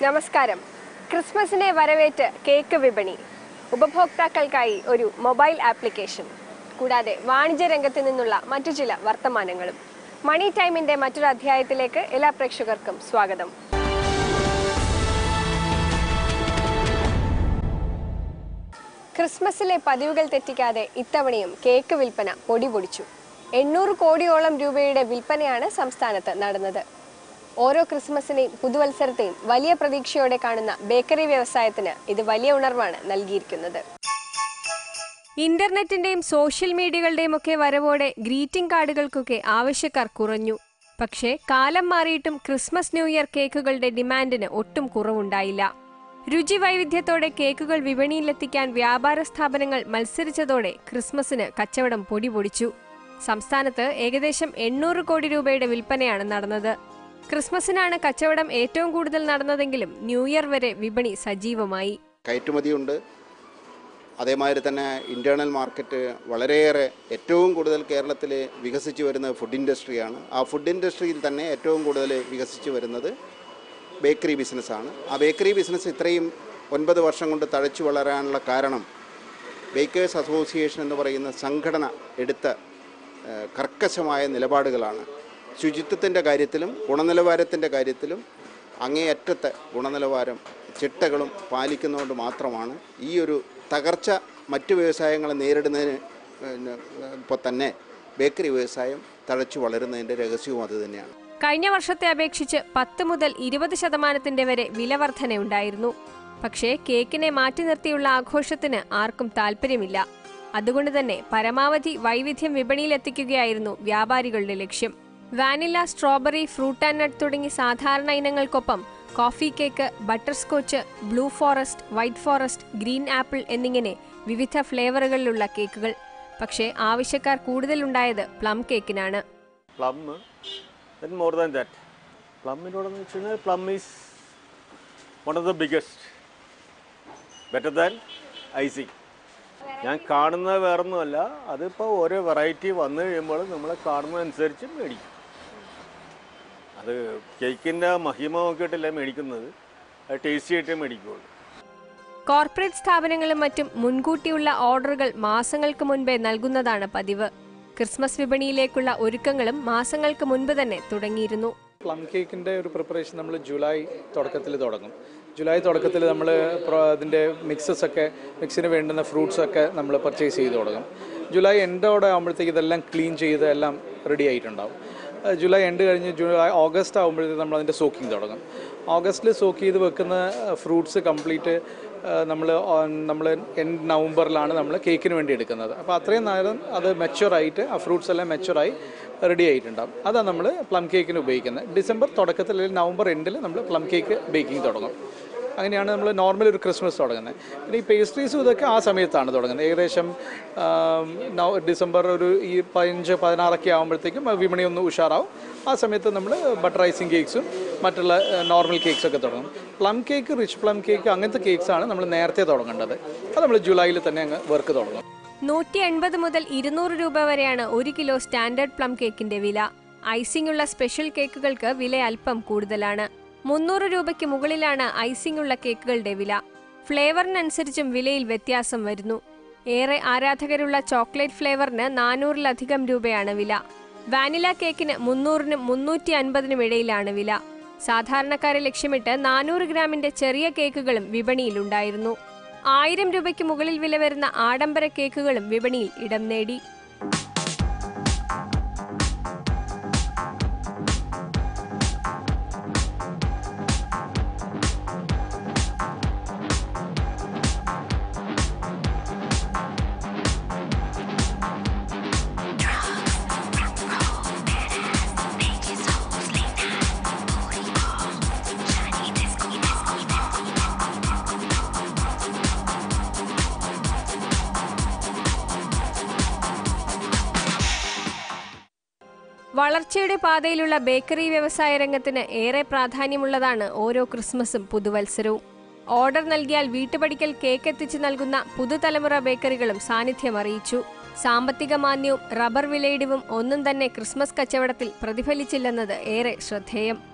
നമസ്കാരം ക്രിസ്മസിനെ വരവേറ്റ് കേക്ക് വിപണി ഉപഭോക്താക്കൾക്കായി ഒരു മൊബൈൽ ആപ്ലിക്കേഷൻ കൂടാതെ വാണിജ്യ രംഗത്ത് നിന്നുള്ള മറ്റു ചില വർത്തമാനങ്ങളും മണി ടൈമിന്റെ മറ്റൊരു അധ്യായത്തിലേക്ക് എല്ലാ പ്രേക്ഷകർക്കും സ്വാഗതം ക്രിസ്മസിലെ പതിവുകൾ തെറ്റിക്കാതെ ഇത്തവണയും കേക്ക് വിൽപ്പന പൊടിപൊടിച്ചു എണ്ണൂറ് കോടിയോളം രൂപയുടെ വിൽപ്പനയാണ് സംസ്ഥാനത്ത് നടന്നത് ഓരോ ക്രിസ്മസിനെയും പുതുവത്സരത്തെയും വലിയ പ്രതീക്ഷയോടെ കാണുന്ന ബേക്കറി വ്യവസായത്തിന് ഇത് വലിയ ഉണർവാണ് നൽകിയിരിക്കുന്നത് ഇന്റർനെറ്റിന്റെയും സോഷ്യൽ മീഡിയകളുടെയും ഒക്കെ വരവോടെ ഗ്രീറ്റിംഗ് കാർഡുകൾക്കൊക്കെ ആവശ്യക്കാർ കുറഞ്ഞു പക്ഷേ കാലം മാറിയിട്ടും ക്രിസ്മസ് ന്യൂ ഇയർ കേക്കുകളുടെ ഡിമാൻഡിന് ഒട്ടും കുറവുണ്ടായില്ല രുചി വൈവിധ്യത്തോടെ കേക്കുകൾ വിപണിയിലെത്തിക്കാൻ വ്യാപാര സ്ഥാപനങ്ങൾ മത്സരിച്ചതോടെ ക്രിസ്മസിന് കച്ചവടം പൊടിപൊടിച്ചു സംസ്ഥാനത്ത് ഏകദേശം എണ്ണൂറ് കോടി രൂപയുടെ വിൽപ്പനയാണ് നടന്നത് ക്രിസ്മസിനാണ് കച്ചവടം ഏറ്റവും കൂടുതൽ നടന്നതെങ്കിലും ന്യൂ ഇയർ വരെ വിപണി സജീവമായി കയറ്റുമതിയുണ്ട് അതേമാതിരി തന്നെ ഇൻറ്റേർണൽ മാർക്കറ്റ് വളരെയേറെ ഏറ്റവും കൂടുതൽ കേരളത്തിൽ വികസിച്ച് വരുന്ന ഫുഡ് ഇൻഡസ്ട്രിയാണ് ആ ഫുഡ് ഇൻഡസ്ട്രിയിൽ തന്നെ ഏറ്റവും കൂടുതൽ വികസിച്ച് വരുന്നത് ബേക്കറി ബിസിനസ്സാണ് ആ ബേക്കറി ബിസിനസ് ഇത്രയും ഒൻപത് വർഷം കൊണ്ട് തഴച്ചു വളരാനുള്ള കാരണം ബേക്കേഴ്സ് അസോസിയേഷൻ എന്ന് പറയുന്ന സംഘടന എടുത്ത ഏഹ്, കർക്കശമായ നിലപാടുകളാണ് ശുചിത്വത്തിൻ്റെ കാര്യത്തിലും ഗുണനിലവാരത്തിൻ്റെ കാര്യത്തിലും അങ്ങേയറ്റത്തെ ഗുണനിലവാരം ചിട്ടകളും പാലിക്കുന്നതുകൊണ്ട് മാത്രമാണ് ഈ ഒരു തകർച്ച മറ്റു വ്യവസായങ്ങളെ നേരിടുന്നതിന് പിന്നെ, ഇപ്പോൾ തന്നെ ബേക്കറി വ്യവസായം തഴച്ചു വളരുന്നതിൻ്റെ രഹസ്യവും അത് തന്നെയാണ് കഴിഞ്ഞ വർഷത്തെ അപേക്ഷിച്ച് പത്ത് മുതൽ ഇരുപത് ശതമാനത്തിന്റെ വരെ വില വർധനയുണ്ടായിരുന്നു പക്ഷേ കേക്കിനെ മാറ്റി നിർത്തിയുള്ള ആഘോഷത്തിന് ആർക്കും താല്പര്യമില്ല അതുകൊണ്ട് തന്നെ പരമാവധി വൈവിധ്യം വിപണിയിലെത്തിക്കുകയായിരുന്നു വ്യാപാരികളുടെ ലക്ഷ്യം vanilla strawberry fruit and nut തുടങ്ങി സാധാരണ ഇനങ്ങൾക്കൊപ്പം coffee cake butterscotch blue forest white forest green apple എന്നിങ്ങനെ വിവിധ ഫ്ലേവറുകളിലുള്ള കേക്കുകൾ പക്ഷേ ആവശ്യക്കാർ കൂടുതലുണ്ടായത് പ്ലം കേക്കിനാണ് plum then more than that പ്ലമ്മിനോടെന്ന് വെച്ച് കഴിഞ്ഞാൽ plum is one of the biggest better than icing ഞാൻ കാണുന്നത് വേറൊന്നുമല്ല അതിപ്പോൾ ഓരോ വെറൈറ്റി വന്നു കഴിയുമ്പോൾ നമ്മൾ കാണുന്നതനുസരിച്ച് മേടിക്കും അത് കേക്കിൻ്റെ മഹിമ നോക്കിയിട്ടല്ല മേടിക്കുന്നത് അത് ടേസ്റ്റി ആയിട്ടേ മേടിക്കുകയുള്ളൂ കോർപ്പറേറ്റ് സ്ഥാപനങ്ങളും മറ്റും മുൻകൂട്ടിയുള്ള ഓർഡറുകൾ മാസങ്ങൾക്ക് മുൻപേ നൽകുന്നതാണ് പതിവ് ക്രിസ്മസ് വിപണിയിലേക്കുള്ള ഒരുക്കങ്ങളും മാസങ്ങൾക്ക് മുൻപ് തന്നെ തുടങ്ങിയിരുന്നു പ്ലം കേക്കിൻ്റെ ഒരു പ്രിപ്പറേഷൻ നമ്മൾ ജൂലൈ തുടക്കത്തിൽ തുടങ്ങും ജൂലൈ തുടക്കത്തിൽ നമ്മൾ അതിൻ്റെ മിക്സസ് ഒക്കെ മിക്സിന് വേണ്ടുന്ന ഫ്രൂട്ട്സ് ഒക്കെ നമ്മൾ പർച്ചേസ് ചെയ്ത് തുടങ്ങും ജൂലൈ എൻഡോടെ ആകുമ്പോഴത്തേക്ക് ഇതെല്ലാം ക്ലീൻ ചെയ്ത് എല്ലാം റെഡി ആയിട്ടുണ്ടാവും അഹ് ജൂലൈ എൻഡ് കഴിഞ്ഞ് ജൂലൈ ഓഗസ്റ്റ് ആകുമ്പോഴത്തേക്ക് നമ്മൾ അതിൻ്റെ സോക്കിംഗ് തുടങ്ങും ഓഗസ്റ്റിൽ സോക്ക് ചെയ്ത് വെക്കുന്ന ഫ്രൂട്ട്സ് കംപ്ലീറ്റ് നമ്മൾ നമ്മൾ എൻഡ് നവംബറിലാണ് നമ്മൾ കേക്കിന് വേണ്ടി എടുക്കുന്നത് അപ്പോൾ അത്രയും നേരം അത് മെച്ചുവറായിട്ട് ആ ഫ്രൂട്ട്സ് എല്ലാം മെച്ചുവറായി റെഡി ആയിട്ടുണ്ടാവും അതാണ് നമ്മൾ പ്ലം കേക്കിന് ഉപയോഗിക്കുന്നത് ഡിസംബർ തുടക്കത്തിൽ അല്ലെങ്കിൽ നവംബർ എൻഡിൽ നമ്മൾ പ്ലം കേക്ക് ബേക്കിംഗ് തുടങ്ങും അങ്ങനെയാണ് നമ്മൾ നോർമൽ ഒരു ക്രിസ്മസ് തുടങ്ങുന്നത് പിന്നെ ഈ പേസ്ട്രീസും ഇതൊക്കെ ആ സമയത്താണ് തുടങ്ങുന്നത് ഏകദേശം ആം, നവ- ഡിസംബർ ഒരു ഈ പതിനഞ്ച് പതിനാറൊക്കെ ആകുമ്പോഴത്തേക്കും ആ വിപണി ഒന്ന് ഉഷാറാവും ആ സമയത്ത് നമ്മൾ ബട്ടർ ഐസിങ് കേക്ക്സും മറ്റുള്ള നോർമൽ കേക്ക്സ് ഒക്കെ തുടങ്ങും plum cake rich plum cake അങ്ങനത്തെ കേക്ക്സാണ് നമ്മൾ നേരത്തെ തുടങ്ങേണ്ടത് അത് നമ്മൾ ജൂലൈയിൽ തന്നെ അങ്ങ് വർക്ക് തുടങ്ങും നൂറ്റി എൺപത് മുതൽ ഇരുന്നൂറ് രൂപ വരെയാണ് ഒരു കിലോ സ്റ്റാൻഡേർഡ് പ്ലം കേക്കിന്റെ വില ഐസിംഗ് ഉള്ള സ്പെഷ്യൽ കേക്കുകൾക്ക് വില അല്പം കൂടുതലാണ് മുന്നൂറ് രൂപയ്ക്ക് മുകളിലാണ് ഐസിംഗ് ഉള്ള കേക്കുകളുടെ വില ഫ്ലേവറിനനുസരിച്ചും വിലയിൽ വ്യത്യാസം വരുന്നു ഏറെ ആരാധകരുള്ള ചോക്ലേറ്റ് ഫ്ലേവറിന് നാനൂറിലധികം രൂപയാണ് വില വാനില കേക്കിന് മുന്നൂറിനും മുന്നൂറ്റി അൻപതിനും ഇടയിലാണ് വില സാധാരണക്കാരെ ലക്ഷ്യമിട്ട് നാനൂറ് ഗ്രാമിന്റെ ചെറിയ കേക്കുകളും വിപണിയിലുണ്ടായിരുന്നു ആയിരം രൂപയ്ക്ക് മുകളിൽ വില വരുന്ന ആഡംബര കേക്കുകളും വിപണിയിൽ ഇടം നേടി വളർച്ചയുടെ പാതയിലുള്ള ബേക്കറി വ്യവസായ രംഗത്തിന് ഏറെ പ്രാധാന്യമുള്ളതാണ് ഓരോ ക്രിസ്മസും പുതുവത്സരവും ഓർഡർ നൽകിയാൽ വീട്ടുപടിക്കൽ കേക്ക് എത്തിച്ചു നൽകുന്ന പുതുതലമുറ ബേക്കറികളും സാന്നിധ്യം അറിയിച്ചു സാമ്പത്തിക മാന്ദ്യവും റബ്ബർ വിലയിടിവും ഒന്നും തന്നെ ക്രിസ്മസ് കച്ചവടത്തിൽ പ്രതിഫലിച്ചില്ലെന്നത് ഏറെ ശ്രദ്ധേയം